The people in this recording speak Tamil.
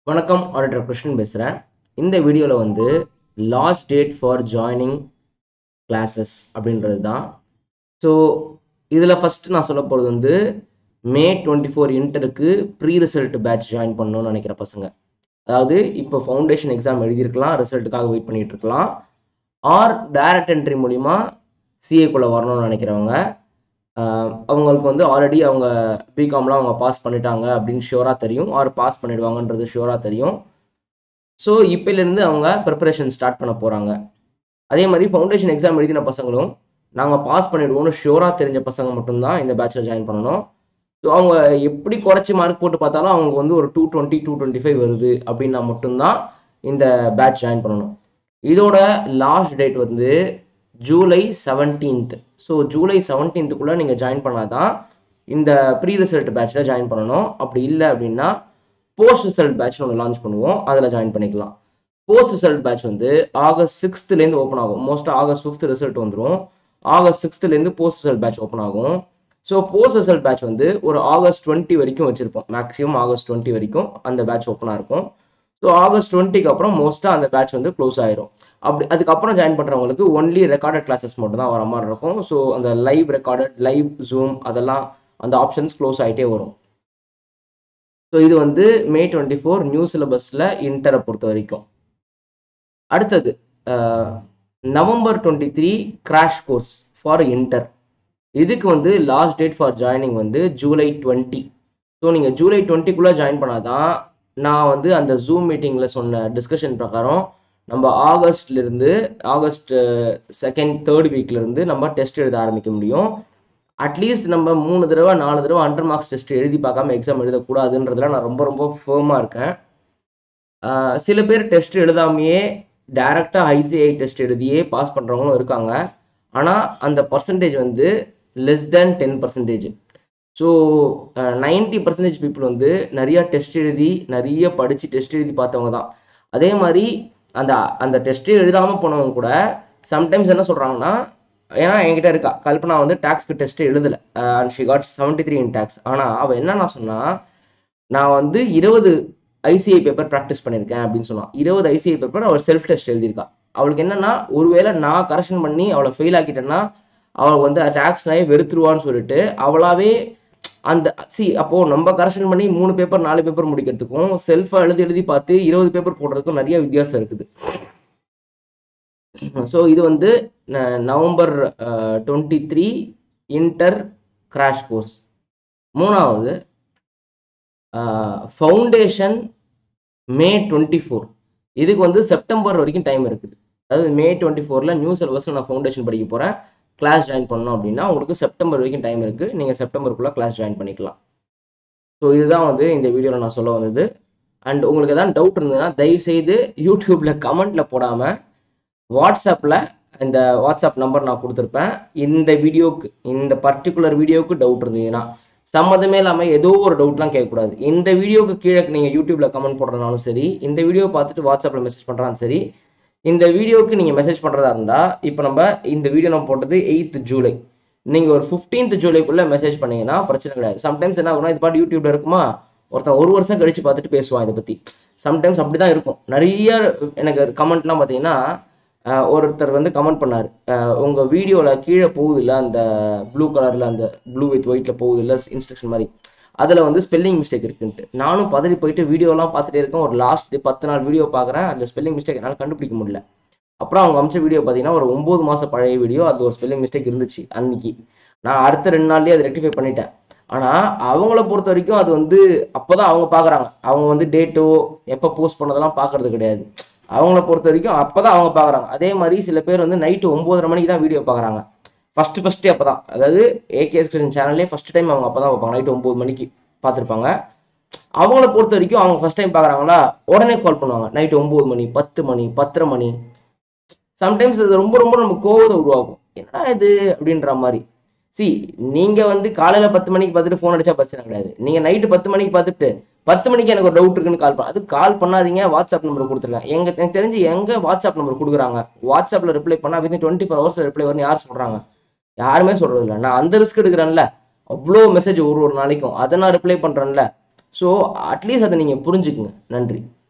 வணக்கம் ஆடிட்டர் கிருஷ்ணன் பேசுகிறேன் இந்த வீடியோவில் வந்து last date for joining classes அப்படின்றது தான் ஸோ இதில் ஃபஸ்ட்டு நான் சொல்ல போகிறது வந்து மே டுவெண்ட்டி ஃபோர் இன்டருக்கு ப்ரீ ரிசல்ட் பேட்ச் ஜாயின் பண்ணணும்னு நினைக்கிற பசங்க அதாவது இப்போ ஃபவுண்டேஷன் எக்ஸாம் எழுதியிருக்கலாம் ரிசல்ட்டுக்காக வெயிட் பண்ணிட்டு இருக்கலாம் ஆர் டைரக்ட் என்ட்ரி மூலிமா சிஏக்குள்ளே வரணும்னு நினைக்கிறவங்க ஆஹ் அவங்களுக்கு வந்து ஆல்ரெடி அவங்க பிகாம்லாம் அவங்க பாஸ் பண்ணிட்டாங்க அப்படின்னு ஷியோராக தெரியும் ஆர் பாஸ் பண்ணிடுவாங்கன்றது ஷியோராக தெரியும் ஸோ இப்போலேருந்து அவங்க ப்ரிப்பரேஷன் ஸ்டார்ட் பண்ண போகிறாங்க அதே மாதிரி ஃபவுண்டேஷன் எக்ஸாம் எழுதின பசங்களும் நாங்கள் பாஸ் பண்ணிடுவோம்னு ஷியோராக தெரிஞ்ச பசங்க மட்டும்தான் இந்த பேட்சில் ஜாயின் பண்ணணும் ஸோ அவங்க எப்படி குறைச்சி மார்க் போட்டு பார்த்தாலும் அவங்க வந்து ஒரு two twenty two twenty five வருது அப்படின்னா மட்டும்தான் இந்த பேட்ச் ஜாயின் பண்ணணும் இதோட லாஸ்ட் டேட் வந்து ஜூலை செவன்டீன்த் ஸோ ஜூலை செவன்டீன்த்துக்குள்ளே நீங்கள் ஜாயின் பண்ணாதான் இந்த ப்ரீ ரிசல்ட் பேட்சில் ஜாயின் பண்ணணும் அப்படி இல்லை அப்படின்னா போஸ்ட் ரிசல்ட் பேட்ச் ஒன்று லான்ச் பண்ணுவோம் அதில் ஜாயின் பண்ணிக்கலாம் போஸ்ட் ரிசல்ட் பேட்ச் வந்து ஆகஸ்ட் சிக்ஸ்த்துலேருந்து ஓப்பன் ஆகும் மோஸ்ட்டாக ஆகஸ்ட் ஃபிஃப்த் ரிசல்ட் வந்துடும் ஆகஸ்ட் சிக்ஸ்த்துலேருந்து போஸ்ட் ரிசல்ட் பேட்ச் ஓப்பன் ஆகும் ஸோ போஸ்ட் ரிசல்ட் பேட்ச் வந்து ஒரு ஆகஸ்ட் டுவெண்ட்டி வரைக்கும் வச்சுருப்போம் மேக்ஸிமம் ஆகஸ்ட் டுவெண்ட்டி வரைக்கும் அந்த பேட்ச் ஓப்பனாக இருக்கும் ஸோ ஆகஸ்ட் டுவெண்ட்டிக்கு அப்புறம் மோஸ்ட்டாக அந்த பேட்ச் வந்து க்ளோஸ் ஆயிரும் அப்படி அதுக்கப்புறம் ஜாயின் பண்ணுறவங்களுக்கு ஒன்லி ரெக்கார்டட் கிளாஸஸ் மட்டும் தான் வர மாதிரி இருக்கும் ஸோ அந்த லைவ் ரெக்கார்டட் லைவ் ஜூம் அதெல்லாம் அந்த ஆப்ஷன்ஸ் க்ளோஸ் ஆகிட்டே வரும் ஸோ இது வந்து மே டுவெண்ட்டி ஃபோர் நியூ சிலபஸில் இன்டரை பொறுத்த வரைக்கும் அடுத்தது November twenty three crash course for inter இதுக்கு வந்து லாஸ்ட் டேட் ஃபார் ஜாயினிங் வந்து ஜூலை டுவெண்ட்டி ஸோ நீங்கள் ஜூலை டுவெண்ட்டிக்குள்ளே ஜாயின் பண்ணாதான் நான் வந்து அந்த ஜூம் மீட்டிங்கில் சொன்ன டிஸ்கஷன் பிரகாரம் நம்ம ஆகஸ்ட்லேருந்து ஆகஸ்ட் செகண்ட் தேர்ட் வீக்லேருந்து நம்ம டெஸ்ட் எழுத ஆரம்பிக்க முடியும் அட்லீஸ்ட் நம்ம மூணு தடவை நாலு தடவை அண்டர் மார்க்ஸ் டெஸ்ட் எழுதி பார்க்காம எக்ஸாம் எழுதக்கூடாதுன்றதுல நான் ரொம்ப ரொம்ப ஃபேமாக இருக்கேன் ஆஹ் சில பேர் டெஸ்ட் எழுதாமையே டைரெக்டாக ஐசிஐ டெஸ்ட் எழுதியே பாஸ் பண்ணுறவங்களும் இருக்காங்க ஆனால் அந்த பர்சன்டேஜ் வந்து less than ten percentage so ninety percentage people வந்து நிறையா டெஸ்ட் எழுதி நிறைய படித்து டெஸ்ட் எழுதி பார்த்தவங்க தான் அதே மாதிரி அந்த அந்த டெஸ்ட்டே எழுதாமல் போனவங்க கூட சம்டைம்ஸ் என்ன சொல்கிறாங்கன்னா ஏன்னா என்கிட்ட இருக்கா கல்பனா வந்து டேக்ஸ்க்கு டெஸ்ட்டு எழுதலை and she got seventy three in tax ஆனால் அவள் என்ன நான் சொன்னா நான் வந்து இருபது ஐசிஐ பேப்பர் ப்ராக்டிஸ் பண்ணியிருக்கேன் அப்படின்னு சொன்னான் இருபது ஐசிஐ பேப்பர் அவள் செல்ஃப் டெஸ்ட் எழுதியிருக்கா அவளுக்கு என்னன்னா ஒருவேளை நான் கரெக்ஷன் பண்ணி அவளை ஃபெயில் ஆக்கிட்டேன்னா அவள் வந்து டேக்ஸ்னாயே வெறுத்துருவான்னு சொல்லிட்டு அவளாவே அந்த சி அப்போ நம்ம கரெக்ஷன் பண்ணி மூணு பேப்பர் நாலு பேப்பர் முடிக்கிறதுக்கும் செல்ஃபா எழுதி எழுதி பார்த்து இருபது பேப்பர் போடுறதுக்கும் நிறைய வித்தியாசம் இருக்குது ஸோ இது வந்து ந- November twenty three inter crash course மூணாவது ஃபவுண்டேஷன் மே டுவெண்ட்டி ஃபோர் இதுக்கு வந்து செப்டம்பர் வரைக்கும் டைம் இருக்குது அதாவது மே டுவெண்ட்டி ஃபோரில் நியூ சிலபஸில் நான் ஃபவுண்டேஷன் படிக்க போகிறேன் கிளாஸ் ஜாயின் பண்ணோம் அப்படின்னா உங்களுக்கு செப்டம்பர் வரைக்கும் டைம் இருக்குது நீங்கள் செப்டம்பருக்குள்ளே கிளாஸ் ஜாயின் பண்ணிக்கலாம் ஸோ இதுதான் வந்து இந்த வீடியோவில் நான் சொல்ல வந்தது அண்ட் உங்களுக்கு எதாவது டவுட் இருந்ததுன்னா தயவுசெய்து யூடியூப்பில் கமெண்ட்டில் போடாமல் வாட்ஸ்அப்பில் இந்த வாட்ஸ்அப் நம்பர் நான் கொடுத்துருப்பேன் இந்த வீடியோக்கு இந்த பர்டிகுலர் வீடியோவுக்கு டவுட் இருந்ததுன்னா சம்மந்தமே இல்லாமல் ஏதோ ஒரு டவுட்லாம் கேட்கக்கூடாது இந்த வீடியோக்கு கீழே நீங்கள் யூடியூப்பில் கமெண்ட் போடுறதுனாலும் சரி இந்த வீடியோ பார்த்துட்டு வாட்ஸ்அப்பில் மெசேஜ் பண்ணுறாலும் சரி இந்த வீடியோவுக்கு நீங்கள் மெசேஜ் பண்ணுறதா இருந்தால் இப்போ நம்ம இந்த வீடியோ நம்ம போட்டது எயித்து ஜூலை நீங்கள் ஒரு ஃபிஃப்டீன்த் ஜூலைக்குள்ளே மெசேஜ் பண்ணீங்கன்னா பிரச்சனை கிடையாது சம்டைம்ஸ் என்ன ஆகும்னா இது பாட்டு யூடியூப்ல இருக்குமா ஒருத்தன் ஒரு வருஷம் கழிச்சு பார்த்துட்டு பேசுவான் இதை பற்றி சம்டைம்ஸ் அப்படி தான் இருக்கும் நிறைய எனக்கு கமெண்ட்லாம் பார்த்தீங்கன்னா ஆஹ் ஒருத்தர் வந்து கமெண்ட் பண்ணார் உங்கள் வீடியோவில் கீழே போகுது இல்லை அந்த ப்ளூ கலரில் அந்த ப்ளூ வித் ஒயிட்டில் போகுது இல்லை இன்ஸ்ட்ரக்ஷன் மாதிரி அதில் வந்து ஸ்பெல்லிங் மிஸ்டேக் இருக்குன்ட்டு நானும் பதறி போயிட்டு வீடியோலாம் பார்த்துட்டே இருக்கேன் ஒரு லாஸ்ட் பத்து நாள் வீடியோ பார்க்குறேன் அதில் ஸ்பெல்லிங் மிஸ்டேக் என்னால் கண்டுபிடிக்க முடியல அப்புறம் அவங்க அமிச்ச வீடியோ பார்த்தீங்கன்னா ஒரு ஒம்பது மாதம் பழைய வீடியோ அது ஒரு ஸ்பெல்லிங் மிஸ்டேக் இருந்துச்சு அன்னைக்கு நான் அடுத்த ரெண்டு நாள்லேயே அதை ரெக்டிஃபை பண்ணிட்டேன் ஆனால் அவங்கள பொறுத்த வரைக்கும் அது வந்து அப்போ தான் அவங்க பார்க்குறாங்க அவங்க வந்து டேட்டோ எப்போ போஸ்ட் பண்ணதெல்லாம் பார்க்கறது கிடையாது அவங்கள பொறுத்த வரைக்கும் அப்போ தான் அவங்க பார்க்குறாங்க அதே மாதிரி சில பேர் வந்து நைட்டு ஒம்போதரை மணிக்கு தான் வீடியோ பார்க்குறாங்க ஃபஸ்ட்டு ஃபஸ்ட்டு அப்போ தான் அதாவது ஏகேஎஸ் கிருஷ்ணன் சேனல்லே ஃபஸ்ட் டைம் அவங்க அப்போ தான் பார்ப்பாங்க நைட்டு ஒம்பது மணிக்கு பார்த்துருப்பாங்க அவங்கள பொறுத்த வரைக்கும் அவங்க ஃபஸ்ட் டைம் பார்க்குறாங்களா உடனே கால் பண்ணுவாங்க நைட்டு ஒம்பது மணி பத்து மணி பத்தரை மணி சம்டைம்ஸ் இது ரொம்ப ரொம்ப நம்ம கோவத்தை உருவாக்கும் என்னடா இது அப்படின்ற மாதிரி சி நீங்க வந்து காலையில பத்து மணிக்கு பார்த்துட்டு ஃபோன் அடிச்சா பிரச்சனை கிடையாது நீங்க நைட்டு பத்து மணிக்கு பார்த்துட்டு பத்து மணிக்கு எனக்கு ஒரு டவுட் இருக்குன்னு கால் பண்ண அது கால் பண்ணாதீங்க வாட்ஸ்அப் நம்பர் கொடுத்துருக்கேன் எங்க எனக்கு தெரிஞ்சு எங்க வாட்ஸ்அப் நம்பர் கொடுக்குறாங்க வாட்ஸ்அப்ல ரிப்ளை பண்ணா வித்தின் டுவெண்ட்டி ஃபோர் ஹவர்ஸ்ல ரிப்ளை வரும்னு யார் சொல்றாங்க யாருமே சொல்றது இல்லை நான் அந்த ரிஸ்க் எடுக்கிறேன்ல அவ்வளோ மெசேஜ் ஒரு ஒரு நாளைக்கும் அதை நான் ரிப்ளை பண்றேன்ல ஸோ அட்லீஸ்ட் அதை நீங்கள் புரிஞ்சுக்குங்க நன்றி